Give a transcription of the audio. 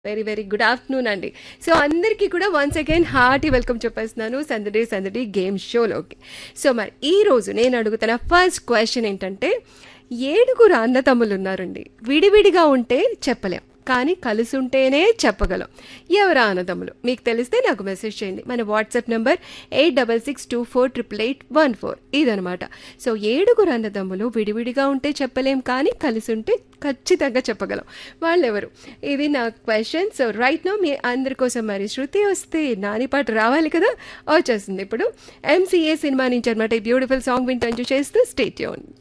very very good afternoon అండి so అందరికీ కూడా వన్స్ అగైన్ హార్టీ వెల్కమ్ చెప్పేస్తున్నాను సందడి సందడి గేమ్ షోలోకి సో మరి ఈ రోజు నేను అడుగుతున్న ఫస్ట్ క్వశ్చన్ ఏంటంటే ఏడుగురు అన్నతమ్ములు ఉన్నారండి విడివిడిగా ఉంటే చెప్పలేం కానీ కలిసి ఉంటేనే చెప్పగలం ఎవరా అన్నదమ్ములు మీకు తెలిస్తే నాకు మెసేజ్ చేయండి మన WhatsApp number eight double six two four triple eight one four ఇదనమాట సో ఏడుగురు అన్నదమ్ములు విడివిడిగా ఉంటే చెప్పలేం కానీ కలిసి ఉంటే ఖచ్చితంగా చెప్పగలం వాళ్ళెవరు ఇది నా క్వశ్చన్ సో రైట్ నో మీ అందరి కోసం మరి శృతి వస్తే నాని పాట రావాలి కదా వచ్చేస్తుంది ఇప్పుడు ఎంసీఏ సినిమా నుంచి అనమాట ఈ బ్యూటిఫుల్ సాంగ్ వింటూ చేస్తూ స్టేట్ యూన్